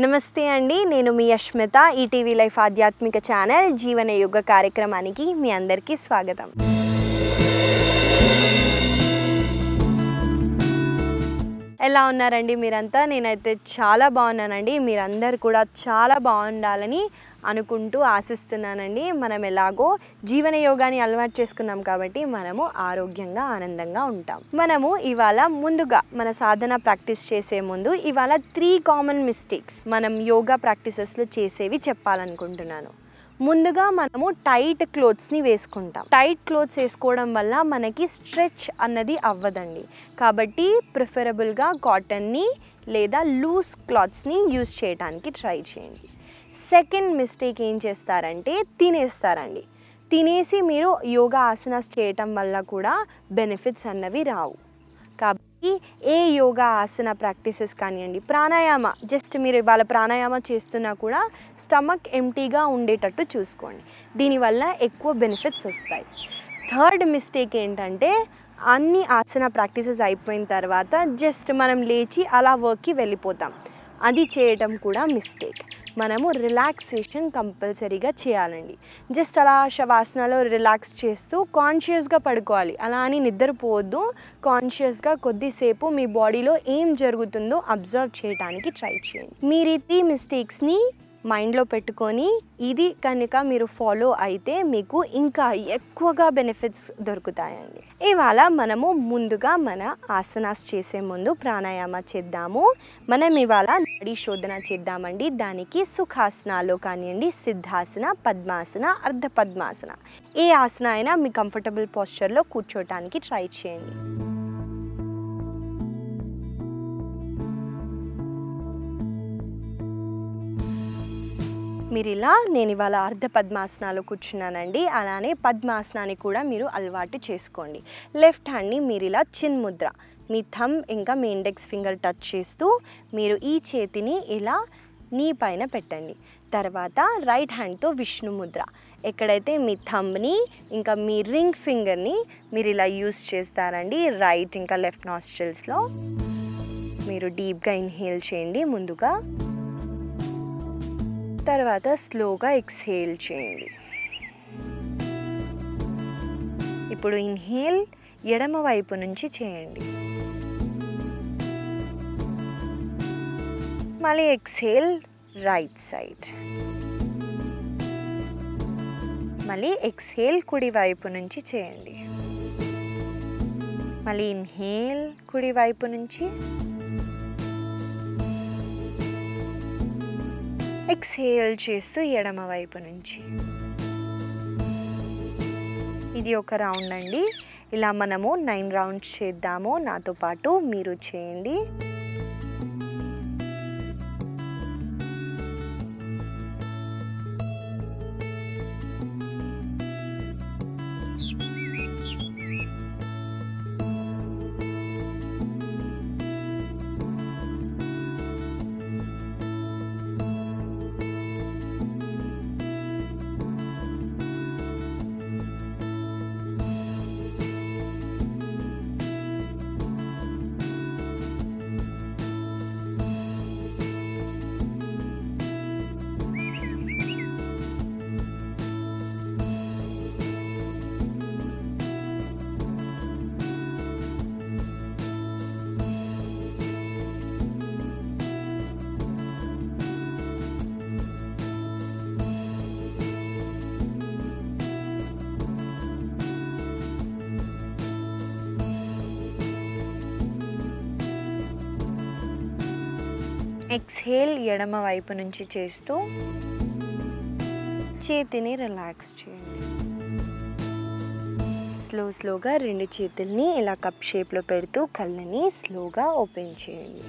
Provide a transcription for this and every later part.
నమస్తే అండి నేను మీ యష్మిత ఈటీవీ లైఫ్ ఆధ్యాత్మిక ఛానల్ జీవన యుగ కార్యక్రమానికి మీ అందరికీ స్వాగతం ఎలా ఉన్నారండి మీరంతా నేనైతే చాలా బాగున్నానండి మీరందరు కూడా చాలా బాగుండాలని అనుకుంటూ ఆశిస్తున్నానండి మనం ఎలాగో జీవన యోగాని అలవాటు చేసుకున్నాం కాబట్టి మనము ఆరోగ్యంగా ఆనందంగా ఉంటాం మనము ఇవాళ ముందుగా మన సాధన ప్రాక్టీస్ చేసే ముందు ఇవాళ త్రీ కామన్ మిస్టేక్స్ మనం యోగా ప్రాక్టీసెస్లో చేసేవి చెప్పాలనుకుంటున్నాను ముందుగా మనము టైట్ క్లోత్స్ని వేసుకుంటాం టైట్ క్లోత్స్ వేసుకోవడం వల్ల మనకి స్ట్రెచ్ అన్నది అవ్వదండి కాబట్టి ప్రిఫరబుల్గా కాటన్ని లేదా లూజ్ క్లాత్స్ని యూస్ చేయడానికి ట్రై చేయండి సెకండ్ మిస్టేక్ ఏం చేస్తారంటే తినేస్తారండి తినేసి మీరు యోగా ఆసనాస్ చేయటం వల్ల కూడా బెనిఫిట్స్ అన్నవి రావు కాబట్టి ఏ యోగా ఆసన ప్రాక్టీసెస్ కానివ్వండి ప్రాణాయామ జస్ట్ మీరు ఇవాళ ప్రాణాయామ చేస్తున్నా కూడా స్టమక్ ఎంటీగా ఉండేటట్టు చూసుకోండి దీనివల్ల ఎక్కువ బెనిఫిట్స్ వస్తాయి థర్డ్ మిస్టేక్ ఏంటంటే అన్ని ఆసన ప్రాక్టీసెస్ అయిపోయిన తర్వాత జస్ట్ మనం లేచి అలా వర్క్కి వెళ్ళిపోతాం అది చేయటం కూడా మిస్టేక్ మనము రిలాక్సేషన్ కంపల్సరీగా చేయాలండి జస్ట్ అలా శవాసనాలో రిలాక్స్ చేస్తూ కాన్షియస్గా పడుకోవాలి అలా అని నిద్రపోవద్దు కాన్షియస్గా కొద్దిసేపు మీ బాడీలో ఏం జరుగుతుందో అబ్జర్వ్ చేయడానికి ట్రై చేయండి మీరు ఈ త్రీ మిస్టేక్స్ని మైండ్లో పెట్టుకొని ఇది కనుక మీరు ఫాలో అయితే మీకు ఇంకా ఎక్కువగా బెనిఫిట్స్ దొరుకుతాయండి ఇవాళ మనము ముందుగా మన ఆసనాస్ చేసే ముందు ప్రాణాయామ చేద్దాము మనం ఇవాళ నడి శోధన చేద్దామండి దానికి సుఖాసనాలు కానివ్వండి సిద్ధాసన పద్మాసన అర్ధ పద్మాసన ఏ ఆసన అయినా మీ కంఫర్టబుల్ పోస్చర్లో కూర్చోటానికి ట్రై చేయండి మీరు ఇలా నేను ఇవాళ అర్ధ పద్మాసనాలు కూర్చున్నానండి అలానే పద్మాసనాన్ని కూడా మీరు అలవాటు చేసుకోండి లెఫ్ట్ హ్యాండ్ని మీరు ఇలా చిన్ ముద్ర మీ థమ్ ఇంకా మీ ఇండెక్స్ ఫింగర్ టచ్ చేస్తూ మీరు ఈ చేతిని ఇలా నీ పైన పెట్టండి తర్వాత రైట్ హ్యాండ్తో విష్ణు ముద్ర ఎక్కడైతే మీ థంబ్ని ఇంకా మీ రింగ్ ఫింగర్ని మీరు ఇలా యూస్ చేస్తారండి రైట్ ఇంకా లెఫ్ట్ నాస్ట్రిల్స్లో మీరు డీప్గా ఇన్హేల్ చేయండి ముందుగా తర్వాత స్లోగా ఎక్స్హేల్ చేయండి ఇప్పుడు ఇన్హేల్ ఎడమ వైపు నుంచి చేయండి మళ్ళీ ఎక్స్హేల్ రైట్ సైడ్ మళ్ళీ ఎక్స్హేల్ కుడి వైపు నుంచి చేయండి మళ్ళీ ఇన్హేల్ కుడి వైపు నుంచి ఎక్స్హేల్ చేస్తూ ఎడమ వైపు నుంచి ఇది ఒక రౌండ్ అండి ఇలా మనము నైన్ రౌండ్స్ చేద్దాము నాతో పాటు మీరు చేయండి ఎక్స్హేల్ ఎడమ వైపు నుంచి చేస్తూ చేతిని రిలాక్స్ చేయండి స్లో స్లోగా రెండు చేతుల్ని ఇలా కప్ షేప్లో పెడుతూ కళ్ళని స్లోగా ఓపెన్ చేయండి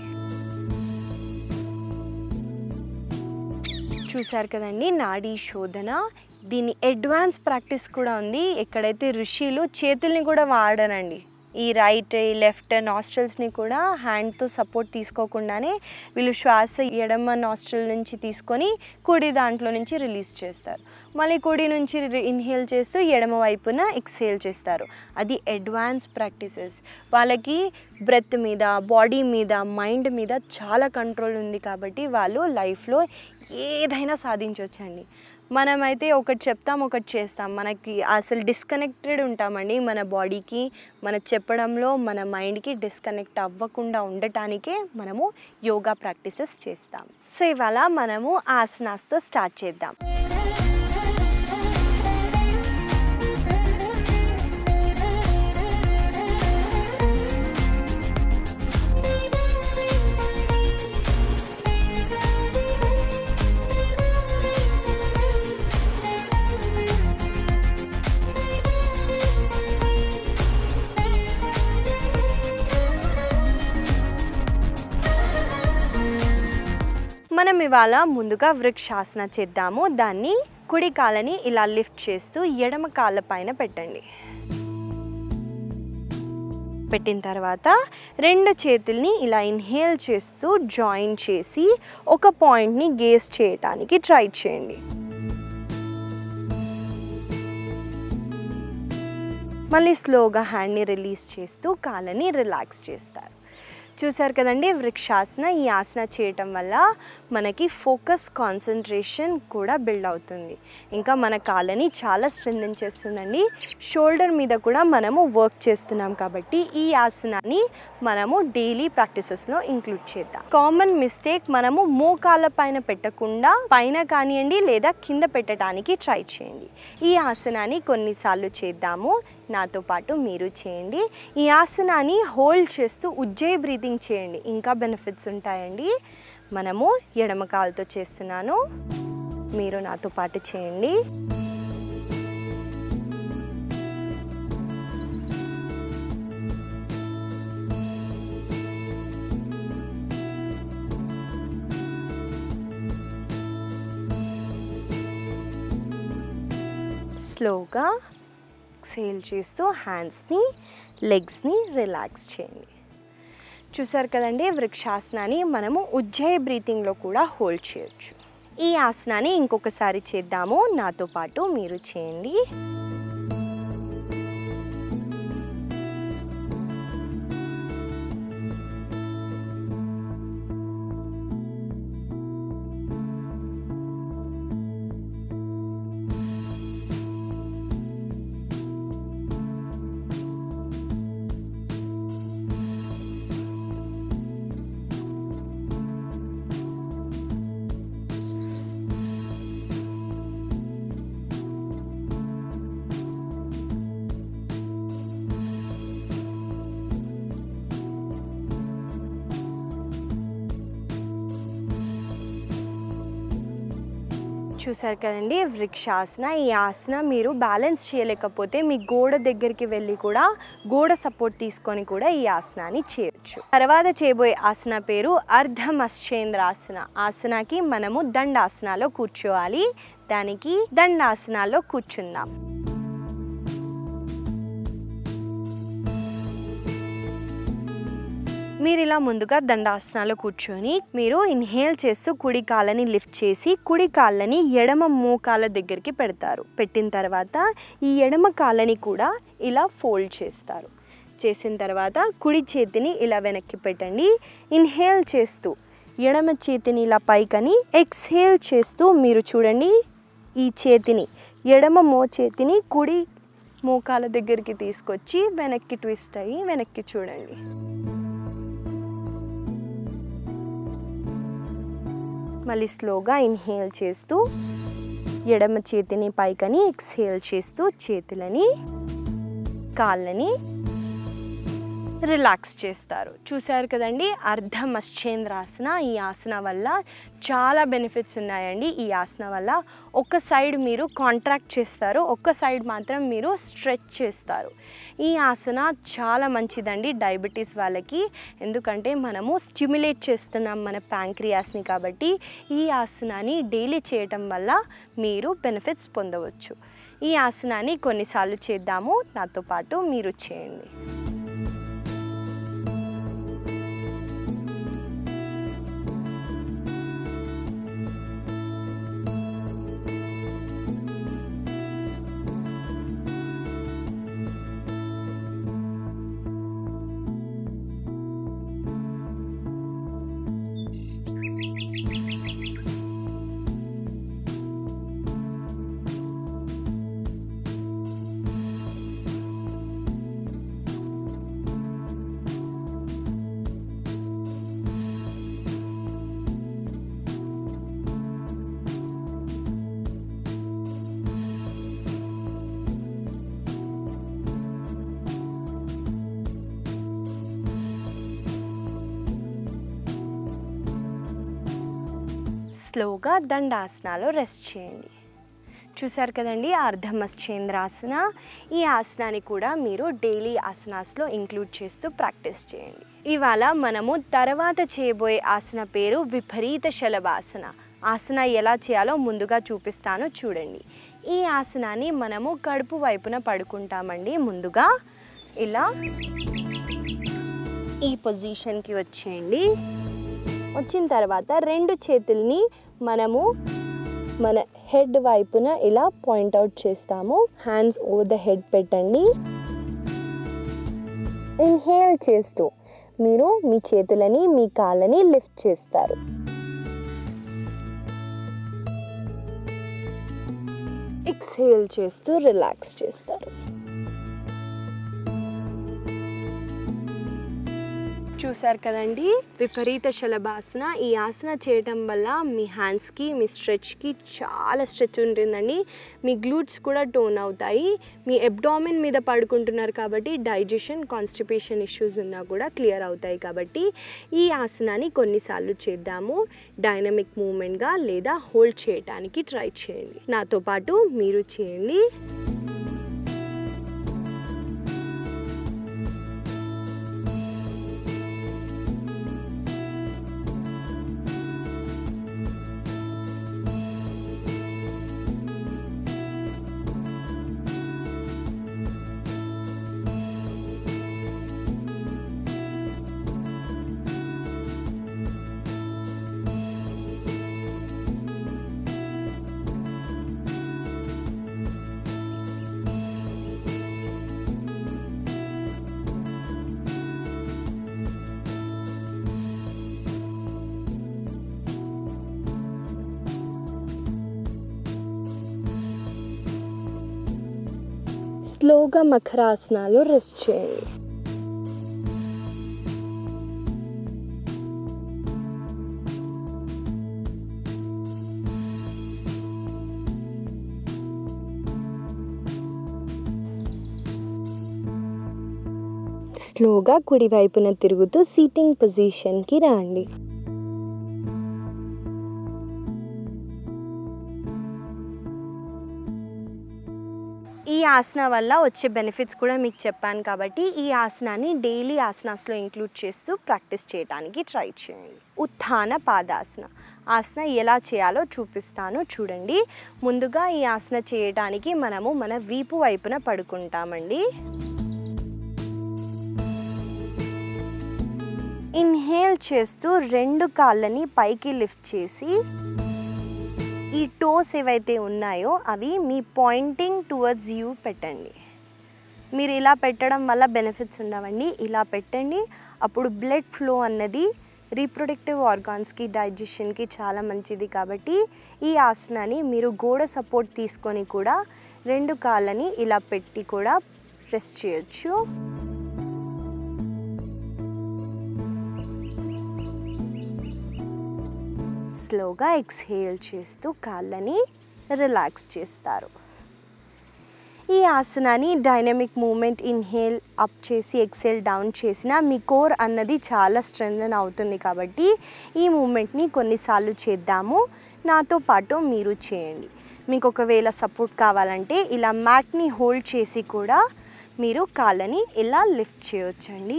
చూశారు కదండి నాడీ శోధన దీని అడ్వాన్స్ ప్రాక్టీస్ కూడా ఉంది ఎక్కడైతే ఋషులు చేతుల్ని కూడా వాడరండి ఈ రైట్ ఈ లెఫ్ట్ నాస్ట్రల్స్ని కూడా హ్యాండ్తో సపోర్ట్ తీసుకోకుండానే వీళ్ళు శ్వాస ఎడమ నాస్ట్రల్ నుంచి తీసుకొని కుడి దాంట్లో నుంచి రిలీజ్ చేస్తారు మళ్ళీ కుడి నుంచి ఇన్హేల్ చేస్తూ ఎడమ వైపున ఎక్స్హేల్ చేస్తారు అది అడ్వాన్స్ ప్రాక్టీసెస్ వాళ్ళకి బ్రెత్ మీద బాడీ మీద మైండ్ మీద చాలా కంట్రోల్ ఉంది కాబట్టి వాళ్ళు లైఫ్లో ఏదైనా సాధించవచ్చండి మనమైతే ఒకటి చెప్తాం ఒకటి చేస్తాం మనకి అసలు డిస్కనెక్టెడ్ ఉంటామండి మన బాడీకి మన చెప్పడంలో మన మైండ్కి డిస్కనెక్ట్ అవ్వకుండా ఉండటానికే మనము యోగా ప్రాక్టీసెస్ చేస్తాం సో ఇవాళ మనము ఆసనాస్తో స్టార్ట్ చేద్దాం మనం ఇవాళ ముందుగా వృక్షాసన చేద్దాము దాన్ని కుడి కాలని ఇలా లిఫ్ట్ చేస్తూ ఎడమ కాళ్ళ పైన పెట్టండి పెట్టిన తర్వాత రెండు చేతుల్ని ఇలా ఇన్హేల్ చేస్తూ జాయిన్ చేసి ఒక పాయింట్ని గేస్ చేయటానికి ట్రై చేయండి మళ్ళీ స్లోగా హ్యాండ్ని రిలీజ్ చేస్తూ కాళ్ళని రిలాక్స్ చేస్తారు చూసారు కదండి వృక్షాసన ఈ ఆసన చేయటం వల్ల మనకి ఫోకస్ కాన్సన్ట్రేషన్ కూడా బిల్డ్ అవుతుంది ఇంకా మన కాళ్ళని చాలా స్ట్రెంథెన్ చేస్తుందండి షోల్డర్ మీద కూడా మనము వర్క్ చేస్తున్నాం కాబట్టి ఈ ఆసనాన్ని మనము డైలీ ప్రాక్టీసెస్లో ఇంక్లూడ్ చేద్దాం కామన్ మిస్టేక్ మనము మోకాళ్ళ పైన పెట్టకుండా పైన కానివ్వండి లేదా కింద పెట్టడానికి ట్రై చేయండి ఈ ఆసనాన్ని కొన్నిసార్లు చేద్దాము నాతో పాటు మీరు చేయండి ఈ ఆసనాన్ని హోల్డ్ చేస్తూ ఉజ్జయ్ బ్రీతింగ్ చేయండి ఇంకా బెనిఫిట్స్ ఉంటాయండి మనము ఎడమ కాలుతో చేస్తున్నాను మీరు నాతో పాటు చేయండి స్లోగా ఎక్సేల్ చేస్తూ హ్యాండ్స్ని లెగ్స్ని రిలాక్స్ చేయండి చూసారు కదండి వృక్షాసనాన్ని మనము ఉజ్జయ బ్రీతింగ్లో కూడా హోల్డ్ చేయొచ్చు ఈ ఆసనాన్ని ఇంకొకసారి చేద్దాము నాతో పాటు మీరు చేయండి చూసారు కదండి వృక్షాసన ఈ ఆసన మీరు బ్యాలెన్స్ చేయలేకపోతే మీ గోడ దగ్గరికి వెళ్ళి కూడా గోడ సపోర్ట్ తీసుకొని కూడా ఈ ఆసనాన్ని చేయొచ్చు తర్వాత చేయబోయే ఆసన పేరు అర్ధమశ్చేంద్రాసన ఆసనకి మనము దండాసనాలో కూర్చోవాలి దానికి దండాసనాల్లో కూర్చుందాం మీరు ఇలా ముందుగా దండాసనాలు కూర్చొని మీరు ఇన్హేల్ చేస్తూ కుడి కాళ్ళని లిఫ్ట్ చేసి కుడి కాళ్ళని ఎడమ మోకాళ్ళ దగ్గరికి పెడతారు పెట్టిన తర్వాత ఈ ఎడమ కాళ్ళని కూడా ఇలా ఫోల్డ్ చేస్తారు చేసిన తర్వాత కుడి చేతిని ఇలా వెనక్కి పెట్టండి ఇన్హేల్ చేస్తూ ఎడమ చేతిని ఇలా పైకని ఎక్స్హేల్ చేస్తూ మీరు చూడండి ఈ చేతిని ఎడమ మో చేతిని కుడి మోకాల దగ్గరికి తీసుకొచ్చి వెనక్కి ట్విస్ట్ అయ్యి వెనక్కి చూడండి మళ్ళీ స్లోగా ఇన్హేల్ చేస్తూ ఎడమ చేతిని పైకని ఎక్స్హేల్ చేస్తూ చేతులని కాళ్ళని రిలాక్స్ చేస్తారు చూశారు కదండి అర్ధమశ్చేంద్రాసన ఈ ఆసన వల్ల చాలా బెనిఫిట్స్ ఉన్నాయండి ఈ ఆసన వల్ల ఒక సైడ్ మీరు కాంట్రాక్ట్ చేస్తారు ఒక్క సైడ్ మాత్రం మీరు స్ట్రెచ్ చేస్తారు ఈ ఆసన చాలా మంచిదండి డయాబెటీస్ వాళ్ళకి ఎందుకంటే మనము స్టిమ్యులేట్ చేస్తున్నాం మన ప్యాంక్రియాస్ని కాబట్టి ఈ ఆసనాన్ని డైలీ చేయటం వల్ల మీరు బెనిఫిట్స్ పొందవచ్చు ఈ ఆసనాన్ని కొన్నిసార్లు చేద్దాము నాతో పాటు మీరు చేయండి స్లోగా దండాసనాలో రెస్ట్ చేయండి చూసారు కదండి అర్ధమశ్చేంద్రాసన ఈ ఆసనాన్ని కూడా మీరు డైలీ ఆసనాస్లో ఇంక్లూడ్ చేస్తూ ప్రాక్టీస్ చేయండి ఇవాళ మనము తర్వాత చేయబోయే ఆసన పేరు విపరీత శలభాసన ఆసన ఎలా చేయాలో ముందుగా చూపిస్తాను చూడండి ఈ ఆసనాన్ని మనము కడుపు వైపున పడుకుంటామండి ముందుగా ఇలా ఈ పొజిషన్కి వచ్చేయండి వచ్చిన తర్వాత రెండు చేతుల్ని మనము మన హెడ్ వైపున ఇలా పాయింట్అవుట్ చేస్తాము హ్యాండ్స్ ఓవర్ ద హెడ్ పెట్టండి ఇన్హేల్ చేస్తూ మీరు మీ చేతులని మీ కాళ్ళని లిఫ్ట్ చేస్తారు ఎక్స్హేల్ చేస్తూ రిలాక్స్ చేస్తారు చూసారు కదండి విపరీత శలభాసన ఈ ఆసన చేయటం వల్ల మీ హ్యాండ్స్కి మీ స్ట్రెచ్కి చాలా స్ట్రెచ్ ఉంటుందండి మీ గ్లూట్స్ కూడా టోన్ అవుతాయి మీ ఎబ్డామిన్ మీద పడుకుంటున్నారు కాబట్టి డైజెషన్ కాన్స్టిపేషన్ ఇష్యూస్ ఉన్నా కూడా క్లియర్ అవుతాయి కాబట్టి ఈ ఆసనాన్ని కొన్నిసార్లు చేద్దాము డైనమిక్ మూమెంట్గా లేదా హోల్డ్ చేయడానికి ట్రై చేయండి నాతో పాటు మీరు చేయండి స్లోగా మకరాసనాలు రెస్ట్ చేయండి స్లోగా కుడి వైపున తిరుగుతూ సీటింగ్ పొజిషన్కి రండి ఈ ఆసన వల్ల వచ్చే బెనిఫిట్స్ కూడా మీకు చెప్పాను కాబట్టి ఈ ఆసనాన్ని డైలీ ఆసనాస్లో ఇంక్లూడ్ చేస్తూ ప్రాక్టీస్ చేయడానికి ట్రై చేయండి ఉత్థాన పాదాసన ఆసన ఎలా చేయాలో చూపిస్తాను చూడండి ముందుగా ఈ ఆసన చేయడానికి మనము మన వీపు వైపున పడుకుంటామండి ఇన్హేల్ చేస్తూ రెండు కాళ్ళని పైకి లిఫ్ట్ చేసి ఈ టోస్ ఏవైతే ఉన్నాయో అవి మీ పాయింటింగ్ టువర్డ్స్ యూ పెట్టండి మీరు ఇలా పెట్టడం వల్ల బెనిఫిట్స్ ఉండవండి ఇలా పెట్టండి అప్పుడు బ్లడ్ ఫ్లో అన్నది రీప్రొడక్టివ్ ఆర్గాన్స్కి డైజెషన్కి చాలా మంచిది కాబట్టి ఈ ఆసనాన్ని మీరు గోడ సపోర్ట్ తీసుకొని కూడా రెండు కాళ్ళని ఇలా పెట్టి కూడా రెస్ట్ చేయొచ్చు స్లోగా ఎక్స్హేల్ చేస్తూ కాళ్ళని రిలాక్స్ చేస్తారు ఈ ఆసనాన్ని డైనమిక్ మూమెంట్ ఇన్హేల్ అప్ చేసి ఎక్సేల్ డౌన్ చేసిన మీ కోర్ అన్నది చాలా స్ట్రెంగ్న్ అవుతుంది కాబట్టి ఈ మూమెంట్ని కొన్నిసార్లు చేద్దాము నాతో పాటు మీరు చేయండి మీకు ఒకవేళ సపోర్ట్ కావాలంటే ఇలా మ్యాట్ని హోల్డ్ చేసి కూడా మీరు కాళ్ళని ఇలా లిఫ్ట్ చేయొచ్చండి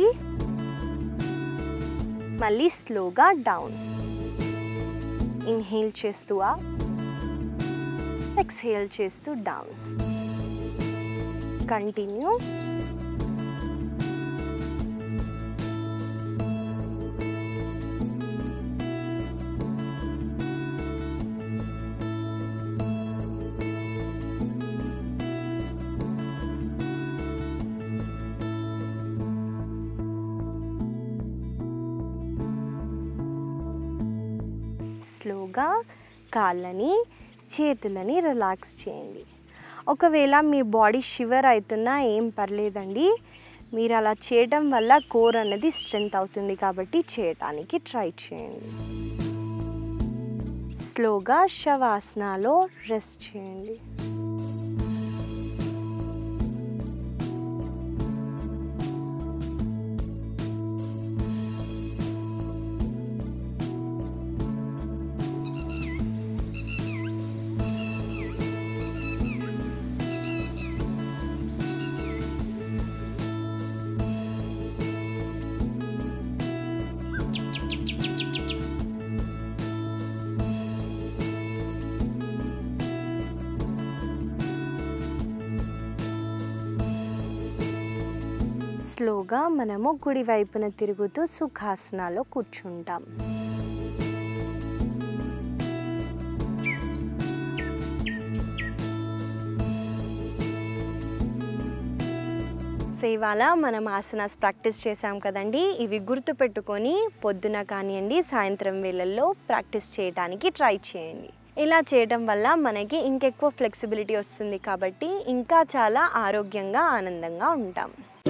మళ్ళీ స్లోగా డౌన్ ఇన్హేల్ చేస్తూ ఎక్స్హేల్ చేస్తూ డౌన్ కంటిన్యూ స్లోగా కాళ్ళని చేతులని రిలాక్స్ చేయండి ఒకవేళ మీ బాడీ షివర్ అవుతున్నా ఏం పర్లేదండి మీరు అలా చేయడం వల్ల కోర్ అనేది స్ట్రెంగ్త్ అవుతుంది కాబట్టి చేయటానికి ట్రై చేయండి స్లోగా శవాసనాలో రెస్ట్ చేయండి స్లోగా మనము కుడి వైపున తిరుగుతూ సుఖాసనాలో కూర్చుంటాం సో ఇవాళ మనం ఆసనాస్ ప్రాక్టీస్ చేసాం కదండి ఇవి గుర్తుపెట్టుకొని పొద్దున కానివ్వండి సాయంత్రం వేళల్లో ప్రాక్టీస్ చేయడానికి ట్రై చేయండి ఇలా చేయడం వల్ల మనకి ఇంకెక్కువ ఫ్లెక్సిబిలిటీ వస్తుంది కాబట్టి ఇంకా చాలా ఆరోగ్యంగా ఆనందంగా ఉంటాం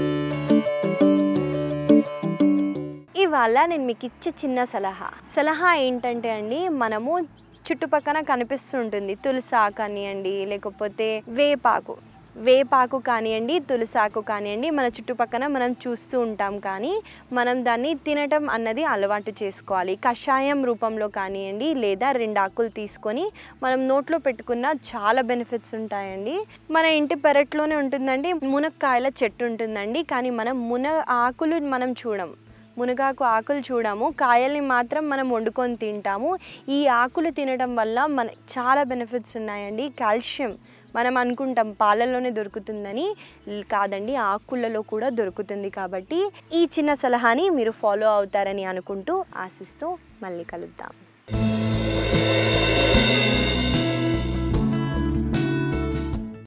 ఇవాళ నేను మీకు ఇచ్చే చిన్న సలహా సలహా ఏంటంటే అండి మనము చుట్టుపక్కన కనిపిస్తుంటుంది తులసాకు కానివ్వండి లేకపోతే వేపాకు వేపాకు కానివ్వండి తులసాకు కానివ్వండి మన చుట్టుపక్కన మనం చూస్తూ ఉంటాం కానీ మనం దాన్ని తినటం అన్నది అలవాటు చేసుకోవాలి కషాయం రూపంలో కానివ్వండి లేదా రెండు ఆకులు తీసుకొని మనం నోట్లో పెట్టుకున్న చాలా బెనిఫిట్స్ ఉంటాయండి మన ఇంటి పెరట్లోనే ఉంటుందండి మునక్కాయల చెట్టు ఉంటుందండి కానీ మనం మున ఆకులు మనం చూడం మునగాకు ఆకులు చూడము కాయల్ని మాత్రం మనం వండుకొని తింటాము ఈ ఆకులు తినడం వల్ల మన చాలా బెనిఫిట్స్ ఉన్నాయండి కాల్షియం మనం అనుకుంటాం పాలల్లోనే దొరుకుతుందని ల్- కాదండి ఆకులలో కూడా దొరుకుతుంది కాబట్టి ఈ చిన్న సలహాని మీరు ఫాలో అవుతారని అనుకుంటూ ఆశిస్తూ మళ్ళీ కలుద్దాం